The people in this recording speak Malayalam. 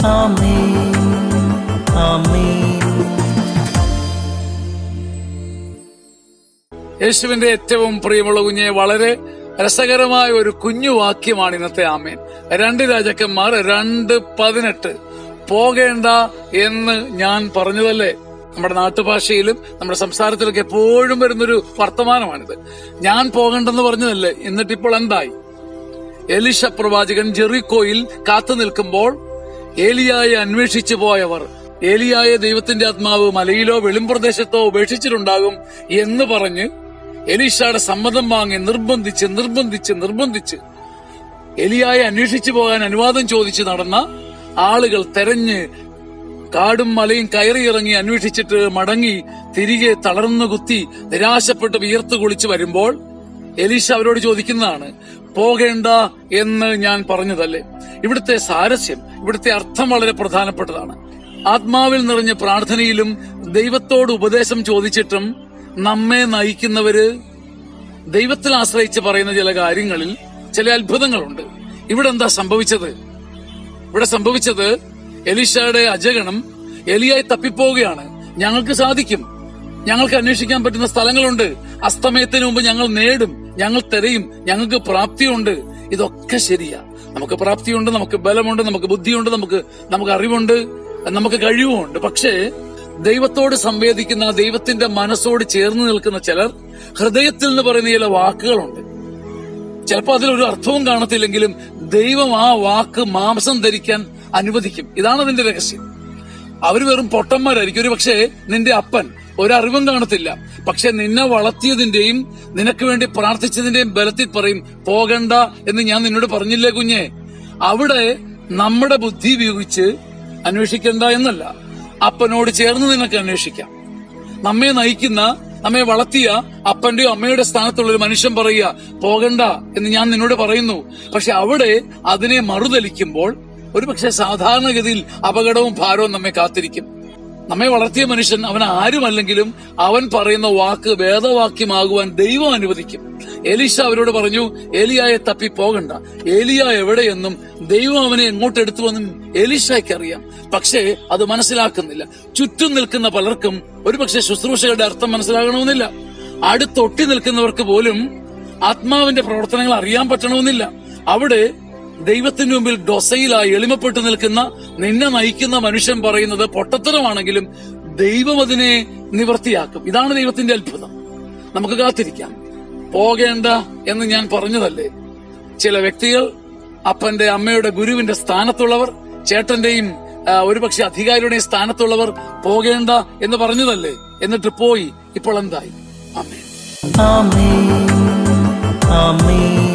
ആമേൻ ആമേൻ യേശുവിന്റെ ഏറ്റവും പ്രിയമുള്ള കുഞ്ഞെ വളരെ രസകരമായ ഒരു കുഞ്ഞു വാക്യമാണ് ഇന്നത്തെ ആമേൻ രണ്ട് രാജാക്കന്മാർ രണ്ട് പതിനെട്ട് പോകേണ്ട എന്ന് ഞാൻ പറഞ്ഞതല്ലേ നമ്മുടെ നാട്ടുഭാഷയിലും നമ്മുടെ സംസാരത്തിലൊക്കെ എപ്പോഴും വരുന്നൊരു വർത്തമാനമാണിത് ഞാൻ പോകണ്ടെന്ന് പറഞ്ഞതല്ലേ എന്നിട്ട് ഇപ്പോൾ എന്തായി എലിഷ പ്രവാചകൻ ജെറിക്കോയിൽ കാത്തു നിൽക്കുമ്പോൾ ഏലിയായെ അന്വേഷിച്ചു പോയവർ ഏലിയായ ദൈവത്തിന്റെ ആത്മാവ് മലയിലോ വെളിമ്പ്രദേശത്തോ ഉപേക്ഷിച്ചിട്ടുണ്ടാകും എന്ന് പറഞ്ഞ് എലീഷയുടെ സമ്മതം വാങ്ങി നിർബന്ധിച്ച് നിർബന്ധിച്ച് നിർബന്ധിച്ച് എലിയായെ അന്വേഷിച്ചു പോകാൻ അനുവാദം ചോദിച്ച് നടന്ന ആളുകൾ തെരഞ്ഞ് കാടും മലയും കയറിയിറങ്ങി അന്വേഷിച്ചിട്ട് മടങ്ങി തിരികെ തളർന്നു കുത്തി നിരാശപ്പെട്ട് വിയർത്ത് കുളിച്ച് വരുമ്പോൾ എലീഷ അവരോട് ചോദിക്കുന്നതാണ് പോകേണ്ട എന്ന് ഞാൻ പറഞ്ഞതല്ലേ ഇവിടുത്തെ സാരസ്യം ഇവിടുത്തെ അർത്ഥം വളരെ പ്രധാനപ്പെട്ടതാണ് ആത്മാവിൽ നിറഞ്ഞ പ്രാർത്ഥനയിലും ദൈവത്തോട് ഉപദേശം ചോദിച്ചിട്ടും നമ്മെ നയിക്കുന്നവര് ദൈവത്തിൽ ആശ്രയിച്ച് പറയുന്ന ചില കാര്യങ്ങളിൽ ചില അത്ഭുതങ്ങളുണ്ട് ഇവിടെ എന്താ സംഭവിച്ചത് ഇവിടെ സംഭവിച്ചത് എലീഷയുടെ അജഗണം എലിയായി തപ്പിപ്പോവുകയാണ് ഞങ്ങൾക്ക് സാധിക്കും ഞങ്ങൾക്ക് അന്വേഷിക്കാൻ പറ്റുന്ന സ്ഥലങ്ങളുണ്ട് അസ്തമയത്തിന് മുമ്പ് ഞങ്ങൾ നേടും ഞങ്ങൾ തെരയും ഞങ്ങൾക്ക് പ്രാപ്തിയുണ്ട് ഇതൊക്കെ ശരിയാ നമുക്ക് പ്രാപ്തിയുണ്ട് നമുക്ക് ബലമുണ്ട് നമുക്ക് ബുദ്ധിയുണ്ട് നമുക്ക് നമുക്ക് അറിവുണ്ട് നമുക്ക് കഴിവുമുണ്ട് പക്ഷേ ദൈവത്തോട് സംവേദിക്കുന്ന ദൈവത്തിന്റെ മനസ്സോട് ചേർന്ന് നിൽക്കുന്ന ചിലർ ഹൃദയത്തിൽ നിന്ന് പറയുന്ന ചില വാക്കുകളുണ്ട് ചിലപ്പോൾ അതിലൊരു അർത്ഥവും കാണത്തില്ലെങ്കിലും ദൈവം ആ വാക്ക് മാംസം ധരിക്കാൻ അനുവദിക്കും ഇതാണ് അതിന്റെ രഹസ്യം അവർ വെറും പൊട്ടന്മാരായിരിക്കും ഒരു പക്ഷേ നിന്റെ അപ്പൻ ഒരറിവും കാണത്തില്ല പക്ഷെ നിന്നെ വളർത്തിയതിന്റെയും നിനക്ക് വേണ്ടി പ്രാർത്ഥിച്ചതിന്റെയും ബലത്തിൽ പറയും പോകണ്ട എന്ന് ഞാൻ നിന്നോട് പറഞ്ഞില്ലേ കുഞ്ഞെ അവിടെ നമ്മുടെ ബുദ്ധി ഉപയോഗിച്ച് അന്വേഷിക്കണ്ട എന്നല്ല അപ്പനോട് ചേർന്ന് നിനക്ക് അന്വേഷിക്കാം നമ്മെ നയിക്കുന്ന നമ്മെ വളർത്തിയ അപ്പന്റെയോ അമ്മയുടെ സ്ഥാനത്തുള്ള ഒരു മനുഷ്യൻ പറയുക പോകണ്ട എന്ന് ഞാൻ നിന്നോട് പറയുന്നു പക്ഷെ അവിടെ അതിനെ മറുതലിക്കുമ്പോൾ ഒരുപക്ഷെ സാധാരണഗതിയിൽ അപകടവും ഭാരവും നമ്മെ കാത്തിരിക്കും നമ്മെ വളർത്തിയ മനുഷ്യൻ അവൻ ആരുമല്ലെങ്കിലും അവൻ പറയുന്ന വാക്ക് വേദവാക്യമാകുവാൻ ദൈവം അനുവദിക്കും എലീശ അവരോട് പറഞ്ഞു ഏലിയായെ തപ്പി പോകണ്ട ഏലിയ എവിടെയെന്നും ദൈവം അവനെ എങ്ങോട്ട് എടുത്തുവെന്നും എലീഷയ്ക്ക് അറിയാം പക്ഷേ അത് മനസ്സിലാക്കുന്നില്ല ചുറ്റും നിൽക്കുന്ന പലർക്കും ഒരുപക്ഷെ ശുശ്രൂഷകളുടെ അർത്ഥം മനസ്സിലാകണമെന്നില്ല അടുത്തൊട്ടി നിൽക്കുന്നവർക്ക് പോലും ആത്മാവിന്റെ പ്രവർത്തനങ്ങൾ അറിയാൻ പറ്റണമെന്നില്ല അവിടെ ദൈവത്തിന് മുമ്പിൽ ഡൊസയിലായി എളിമപ്പെട്ടു നിൽക്കുന്ന നിന്നെ നയിക്കുന്ന മനുഷ്യൻ പറയുന്നത് പൊട്ടത്തരമാണെങ്കിലും ദൈവം അതിനെ നിവർത്തിയാക്കും ഇതാണ് ദൈവത്തിന്റെ അത്ഭുതം നമുക്ക് കാത്തിരിക്കാം പോകേണ്ട എന്ന് ഞാൻ പറഞ്ഞതല്ലേ ചില വ്യക്തികൾ അപ്പന്റെ അമ്മയുടെ ഗുരുവിന്റെ സ്ഥാനത്തുള്ളവർ ചേട്ടന്റെയും ആ, ഒരുപക്ഷെ അധികാരിയുടെയും സ്ഥാനത്തുള്ളവർ പോകേണ്ട എന്ന് പറഞ്ഞതല്ലേ എന്നിട്ട് പോയി ഇപ്പോൾ എന്തായി അമ്മേ ആമേൻ ആമേൻ